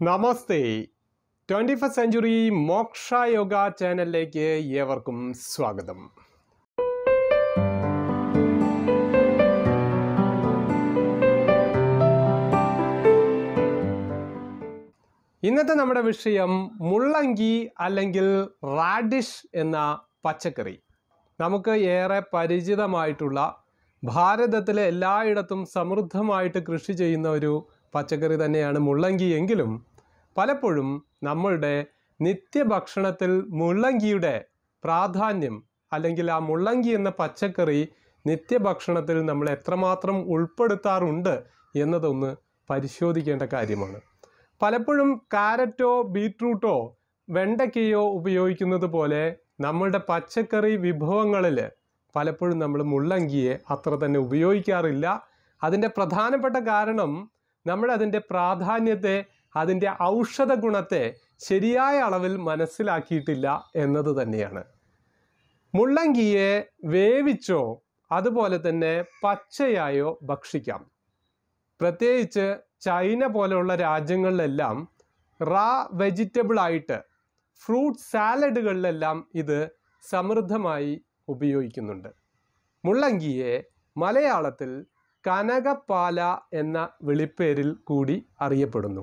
നമസ്തേ twenty first century Moksha Yoga ചാനലിലേക്ക് ഏവർക്കും സ്വാഗതം ഇന്നത്തെ നമ്മുടെ വിഷയം മുള്ളങ്കി അല്ലെങ്കിൽ റാഡിഷ് എന്ന പച്ചക്കറി നമുക്ക് ഏറെ പരിചിതമായിട്ടുള്ള ഭാരതത്തിലെ എല്ലായിടത്തും സമൃദ്ധമായിട്ട് കൃഷി ചെയ്യുന്ന ഒരു പച്ചക്കറി തന്നെയാണ് മുള്ളങ്കി എങ്കിലും പലപ്പോഴും നമ്മളുടെ നിത്യഭക്ഷണത്തിൽ മുള്ളങ്കിയുടെ പ്രാധാന്യം അല്ലെങ്കിൽ ആ മുള്ളങ്കി എന്ന പച്ചക്കറി നിത്യഭക്ഷണത്തിൽ നമ്മൾ എത്രമാത്രം ഉൾപ്പെടുത്താറുണ്ട് എന്നതൊന്ന് പരിശോധിക്കേണ്ട കാര്യമാണ് പലപ്പോഴും കാരറ്റോ ബീട്രൂട്ടോ വെണ്ടയ്ക്കയോ ഉപയോഗിക്കുന്നത് പോലെ നമ്മളുടെ പച്ചക്കറി വിഭവങ്ങളിൽ പലപ്പോഴും നമ്മൾ മുള്ളങ്കിയെ അത്ര തന്നെ ഉപയോഗിക്കാറില്ല അതിൻ്റെ പ്രധാനപ്പെട്ട കാരണം നമ്മൾ അതിൻ്റെ പ്രാധാന്യത്തെ അതിൻ്റെ ഔഷധ ഗുണത്തെ ശരിയായ അളവിൽ മനസ്സിലാക്കിയിട്ടില്ല എന്നത് തന്നെയാണ് മുള്ളങ്കിയെ വേവിച്ചോ അതുപോലെ തന്നെ പച്ചയായോ ഭക്ഷിക്കാം പ്രത്യേകിച്ച് ചൈന പോലെയുള്ള രാജ്യങ്ങളിലെല്ലാം റാ വെജിറ്റബിൾ ആയിട്ട് ഫ്രൂട്ട് സാലഡുകളിലെല്ലാം ഇത് സമൃദ്ധമായി ഉപയോഗിക്കുന്നുണ്ട് മുള്ളങ്കിയെ മലയാളത്തിൽ കനകപ്പാല എന്ന വിളിപ്പേരിൽ കൂടി അറിയപ്പെടുന്നു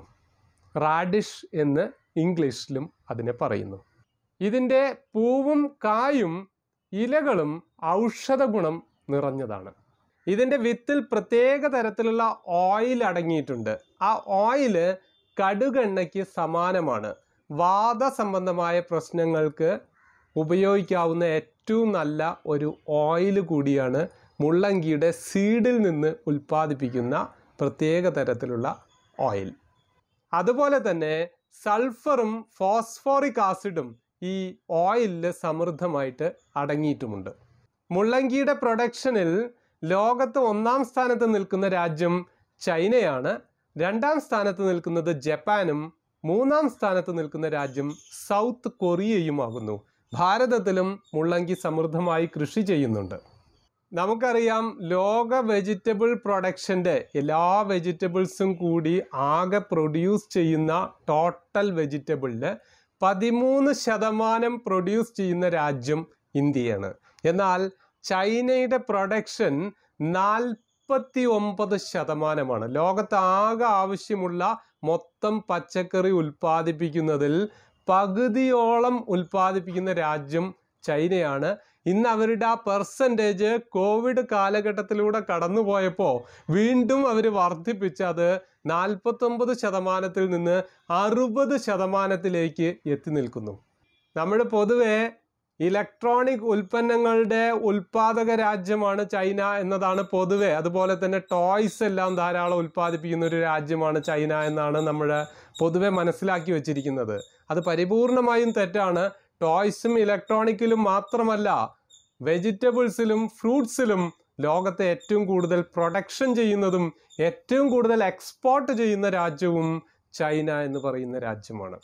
റാഡിഷ് എന്ന് ഇംഗ്ലീഷിലും അതിനെ പറയുന്നു ഇതിൻ്റെ പൂവും കായും ഇലകളും ഔഷധ ഗുണം നിറഞ്ഞതാണ് ഇതിൻ്റെ വിത്തിൽ പ്രത്യേക തരത്തിലുള്ള ഓയിൽ അടങ്ങിയിട്ടുണ്ട് ആ ഓയില് കടുകെണ്ണയ്ക്ക് സമാനമാണ് വാദ സംബന്ധമായ പ്രശ്നങ്ങൾക്ക് ഉപയോഗിക്കാവുന്ന ഏറ്റവും നല്ല ഒരു ഓയിൽ കൂടിയാണ് മുള്ളങ്കിയുടെ സീഡിൽ നിന്ന് ഉൽപ്പാദിപ്പിക്കുന്ന പ്രത്യേക തരത്തിലുള്ള ഓയിൽ അതുപോലെ തന്നെ സൾഫറും ഫോസ്ഫോറിക് ആസിഡും ഈ ഓയിലിൽ സമൃദ്ധമായിട്ട് അടങ്ങിയിട്ടുമുണ്ട് മുള്ളങ്കിയുടെ പ്രൊഡക്ഷനിൽ ലോകത്ത് ഒന്നാം സ്ഥാനത്ത് നിൽക്കുന്ന രാജ്യം ചൈനയാണ് രണ്ടാം സ്ഥാനത്ത് നിൽക്കുന്നത് ജപ്പാനും മൂന്നാം സ്ഥാനത്ത് നിൽക്കുന്ന രാജ്യം സൗത്ത് കൊറിയയുമാകുന്നു ഭാരതത്തിലും മുള്ളങ്കി സമൃദ്ധമായി കൃഷി ചെയ്യുന്നുണ്ട് നമുക്കറിയാം ലോക വെജിറ്റബിൾ പ്രൊഡക്ഷൻ്റെ എല്ലാ വെജിറ്റബിൾസും കൂടി ആകെ പ്രൊഡ്യൂസ് ചെയ്യുന്ന ടോട്ടൽ വെജിറ്റബിളിൽ പതിമൂന്ന് ശതമാനം പ്രൊഡ്യൂസ് ചെയ്യുന്ന രാജ്യം ഇന്ത്യയാണ് എന്നാൽ ചൈനയുടെ പ്രൊഡക്ഷൻ നാൽപ്പത്തി ഒമ്പത് ശതമാനമാണ് ലോകത്ത് ആകെ ആവശ്യമുള്ള മൊത്തം പച്ചക്കറി ഉൽപ്പാദിപ്പിക്കുന്നതിൽ പകുതിയോളം ഉൽപ്പാദിപ്പിക്കുന്ന രാജ്യം ചൈനയാണ് ഇന്ന് അവരുടെ ആ പെർസെൻറ്റേജ് കോവിഡ് കാലഘട്ടത്തിലൂടെ കടന്നുപോയപ്പോൾ വീണ്ടും അവർ വർദ്ധിപ്പിച്ച് അത് നാൽപ്പത്തൊമ്പത് ശതമാനത്തിൽ നിന്ന് അറുപത് ശതമാനത്തിലേക്ക് എത്തി നിൽക്കുന്നു നമ്മൾ പൊതുവെ ഇലക്ട്രോണിക് ഉൽപ്പന്നങ്ങളുടെ ഉൽപാദക രാജ്യമാണ് ചൈന എന്നതാണ് പൊതുവെ അതുപോലെ തന്നെ ടോയ്സ് എല്ലാം ധാരാളം ഉൽപ്പാദിപ്പിക്കുന്ന ഒരു രാജ്യമാണ് ചൈന എന്നാണ് നമ്മൾ പൊതുവെ മനസ്സിലാക്കി വെച്ചിരിക്കുന്നത് അത് പരിപൂർണമായും തെറ്റാണ് ടോയ്സും ഇലക്ട്രോണിക്കിലും മാത്രമല്ല വെജിറ്റബിൾസിലും ഫ്രൂട്ട്സിലും ലോകത്തെ ഏറ്റവും കൂടുതൽ പ്രൊഡക്ഷൻ ചെയ്യുന്നതും ഏറ്റവും കൂടുതൽ എക്സ്പോർട്ട് ചെയ്യുന്ന രാജ്യവും ചൈന എന്ന് പറയുന്ന രാജ്യമാണ്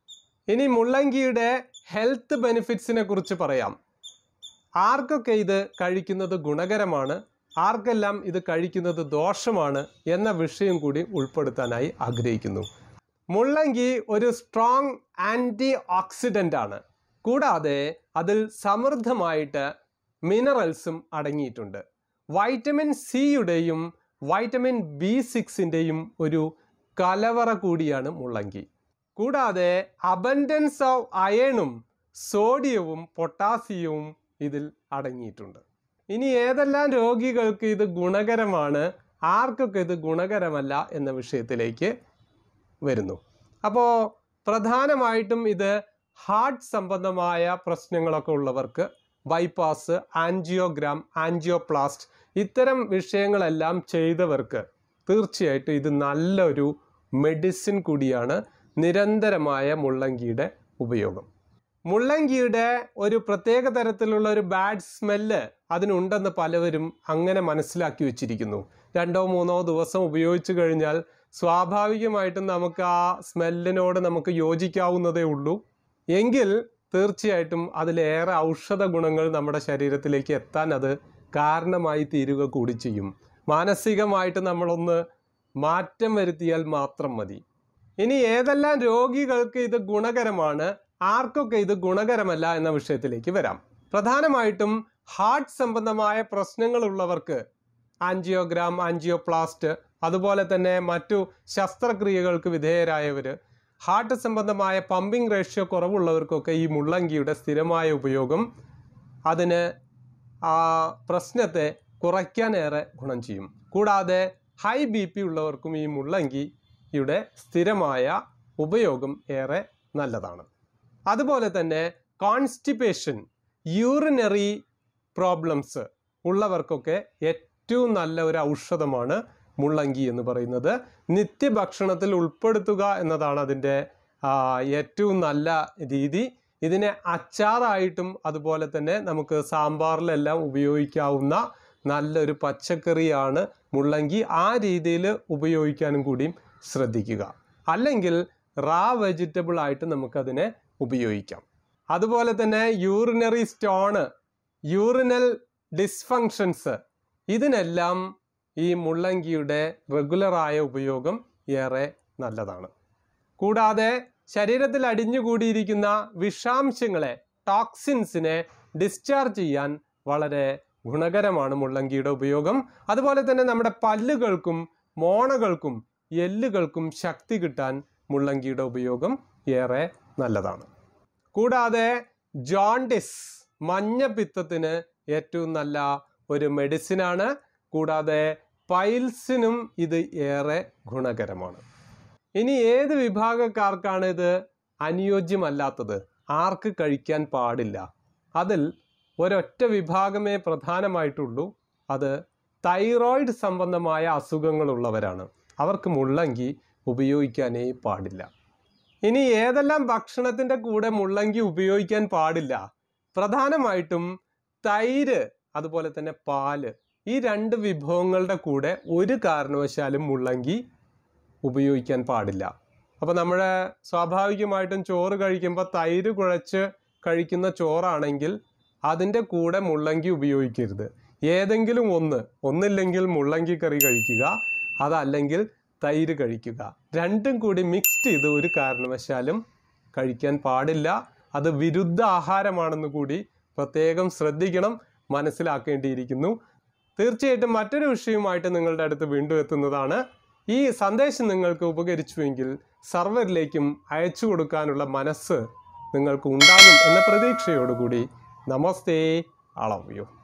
ഇനി മുള്ളങ്കിയുടെ ഹെൽത്ത് ബെനിഫിറ്റ്സിനെ കുറിച്ച് പറയാം ആർക്കൊക്കെ ഇത് കഴിക്കുന്നത് ഗുണകരമാണ് ആർക്കെല്ലാം ഇത് കഴിക്കുന്നത് ദോഷമാണ് എന്ന വിഷയം കൂടി ഉൾപ്പെടുത്താനായി ആഗ്രഹിക്കുന്നു മുള്ളങ്കി ഒരു സ്ട്രോങ് ആൻറ്റി ഓക്സിഡൻ്റ് ആണ് കൂടാതെ അതിൽ സമൃദ്ധമായിട്ട് മിനറൽസും അടങ്ങിയിട്ടുണ്ട് വൈറ്റമിൻ സിയുടെയും വൈറ്റമിൻ ബി സിക്സിൻ്റെയും ഒരു കലവറ കൂടിയാണ് മുള്ളങ്കി കൂടാതെ അബൻഡൻസ് ഓഫ് അയണും സോഡിയവും പൊട്ടാസ്യവും ഇതിൽ അടങ്ങിയിട്ടുണ്ട് ഇനി ഏതെല്ലാം രോഗികൾക്ക് ഇത് ഗുണകരമാണ് ആർക്കൊക്കെ ഇത് ഗുണകരമല്ല എന്ന വിഷയത്തിലേക്ക് വരുന്നു അപ്പോൾ പ്രധാനമായിട്ടും ഇത് ഹാർട്ട് സംബന്ധമായ പ്രശ്നങ്ങളൊക്കെ ഉള്ളവർക്ക് ബൈപ്പാസ് ആൻജിയോഗ്രാം ആൻജിയോപ്ലാസ്റ്റ് ഇത്തരം വിഷയങ്ങളെല്ലാം ചെയ്തവർക്ക് തീർച്ചയായിട്ടും ഇത് നല്ലൊരു മെഡിസിൻ കൂടിയാണ് നിരന്തരമായ മുള്ളങ്കിയുടെ ഉപയോഗം മുള്ളങ്കിയുടെ ഒരു പ്രത്യേക തരത്തിലുള്ള ഒരു ബാഡ് സ്മെല്ല് അതിനുണ്ടെന്ന് പലവരും അങ്ങനെ മനസ്സിലാക്കി വെച്ചിരിക്കുന്നു രണ്ടോ മൂന്നോ ദിവസം ഉപയോഗിച്ചു കഴിഞ്ഞാൽ സ്വാഭാവികമായിട്ടും നമുക്ക് ആ സ്മെല്ലിനോട് നമുക്ക് യോജിക്കാവുന്നതേ ഉള്ളൂ എങ്കിൽ തീർച്ചയായിട്ടും അതിലേറെ ഔഷധ ഗുണങ്ങൾ നമ്മുടെ ശരീരത്തിലേക്ക് എത്താൻ അത് കാരണമായി തീരുക കൂടി ചെയ്യും മാനസികമായിട്ട് നമ്മളൊന്ന് മാറ്റം വരുത്തിയാൽ മാത്രം മതി ഇനി ഏതെല്ലാം രോഗികൾക്ക് ഇത് ഗുണകരമാണ് ആർക്കൊക്കെ ഇത് ഗുണകരമല്ല എന്ന വിഷയത്തിലേക്ക് വരാം പ്രധാനമായിട്ടും ഹാർട്ട് സംബന്ധമായ പ്രശ്നങ്ങളുള്ളവർക്ക് ആൻജിയോഗ്രാം ആൻജിയോപ്ലാസ്റ്റ് അതുപോലെ തന്നെ മറ്റു ശസ്ത്രക്രിയകൾക്ക് വിധേയരായവർ ഹാർട്ട് സംബന്ധമായ പമ്പിംഗ് റേഷ്യോ കുറവുള്ളവർക്കൊക്കെ ഈ മുള്ളങ്കിയുടെ സ്ഥിരമായ ഉപയോഗം അതിന് ആ പ്രശ്നത്തെ കുറയ്ക്കാനേറെ ഗുണം ചെയ്യും കൂടാതെ ഹൈ ബി പി ഉള്ളവർക്കും ഈ മുള്ളങ്കിയുടെ സ്ഥിരമായ ഉപയോഗം ഏറെ നല്ലതാണ് അതുപോലെ തന്നെ കോൺസ്റ്റിപ്പേഷൻ യൂറിനറി പ്രോബ്ലംസ് ഉള്ളവർക്കൊക്കെ ഏറ്റവും നല്ല ഒരു ഔഷധമാണ് മുള്ളങ്കി എന്ന് പറയുന്നത് നിത്യഭക്ഷണത്തിൽ ഉൾപ്പെടുത്തുക എന്നതാണ് അതിൻ്റെ ആ, ഏറ്റവും നല്ല രീതി ഇതിനെ അച്ചാറായിട്ടും അതുപോലെ തന്നെ നമുക്ക് സാമ്പാറിലെല്ലാം ഉപയോഗിക്കാവുന്ന നല്ലൊരു പച്ചക്കറിയാണ് മുള്ളങ്കി ആ രീതിയിൽ ഉപയോഗിക്കാനും കൂടിയും ശ്രദ്ധിക്കുക അല്ലെങ്കിൽ റാ വെജിറ്റബിൾ ആയിട്ട് നമുക്കതിനെ ഉപയോഗിക്കാം അതുപോലെ തന്നെ യൂറിനറി സ്റ്റോണ് യൂറിനൽ ഡിസ്ഫങ്ഷൻസ് ഇതിനെല്ലാം ഈ മുള്ളങ്കിയുടെ റെഗുലറായ ഉപയോഗം ഏറെ നല്ലതാണ് കൂടാതെ ശരീരത്തിൽ അടിഞ്ഞുകൂടിയിരിക്കുന്ന വിഷാംശങ്ങളെ ടോക്സിൻസിനെ ഡിസ്ചാർജ് ചെയ്യാൻ വളരെ ഗുണകരമാണ് മുള്ളങ്കിയുടെ ഉപയോഗം അതുപോലെ തന്നെ നമ്മുടെ പല്ലുകൾക്കും മോണകൾക്കും എല്ലുകൾക്കും ശക്തി കിട്ടാൻ മുള്ളങ്കിയുടെ ഉപയോഗം ഏറെ നല്ലതാണ് കൂടാതെ ജോണ്ടിസ് മഞ്ഞപ്പിത്തത്തിന് ഏറ്റവും നല്ല ഒരു മെഡിസിനാണ് കൂടാതെ പൈൽസിനും ഇത് ഏറെ ഗുണകരമാണ് ഇനി ഏത് വിഭാഗക്കാർക്കാണ് ഇത് അനുയോജ്യമല്ലാത്തത് ആർക്ക് കഴിക്കാൻ പാടില്ല അതിൽ ഒരൊറ്റ വിഭാഗമേ പ്രധാനമായിട്ടുള്ളൂ അത് തൈറോയിഡ് സംബന്ധമായ അസുഖങ്ങളുള്ളവരാണ് അവർക്ക് മുള്ളങ്കി ഉപയോഗിക്കാനേ പാടില്ല ഇനി ഏതെല്ലാം ഭക്ഷണത്തിൻ്റെ കൂടെ മുള്ളങ്കി ഉപയോഗിക്കാൻ പാടില്ല പ്രധാനമായിട്ടും തൈര് അതുപോലെ തന്നെ പാല് ഈ രണ്ട് വിഭവങ്ങളുടെ കൂടെ ഒരു കാരണവശാലും മുള്ളങ്കി ഉപയോഗിക്കാൻ പാടില്ല അപ്പോൾ നമ്മൾ സ്വാഭാവികമായിട്ടും ചോറ് കഴിക്കുമ്പോൾ തൈര് കുഴച്ച് കഴിക്കുന്ന ചോറാണെങ്കിൽ അതിൻ്റെ കൂടെ മുള്ളങ്കി ഉപയോഗിക്കരുത് ഏതെങ്കിലും ഒന്ന് ഒന്നില്ലെങ്കിൽ മുള്ളങ്കി കറി കഴിക്കുക അതല്ലെങ്കിൽ തൈര് കഴിക്കുക രണ്ടും കൂടി മിക്സ്ഡ് ചെയ്ത് ഒരു കാരണവശാലും കഴിക്കാൻ പാടില്ല അത് വിരുദ്ധ ആഹാരമാണെന്ന് കൂടി പ്രത്യേകം ശ്രദ്ധിക്കണം മനസ്സിലാക്കേണ്ടിയിരിക്കുന്നു തീർച്ചയായിട്ടും മറ്റൊരു വിഷയവുമായിട്ട് നിങ്ങളുടെ അടുത്ത് വീണ്ടും എത്തുന്നതാണ് ഈ സന്ദേശം നിങ്ങൾക്ക് ഉപകരിച്ചുവെങ്കിൽ സർവരിലേക്കും അയച്ചു കൊടുക്കാനുള്ള മനസ്സ് നിങ്ങൾക്ക് ഉണ്ടാകും എന്ന പ്രതീക്ഷയോടുകൂടി നമസ്തേ അളവ് യു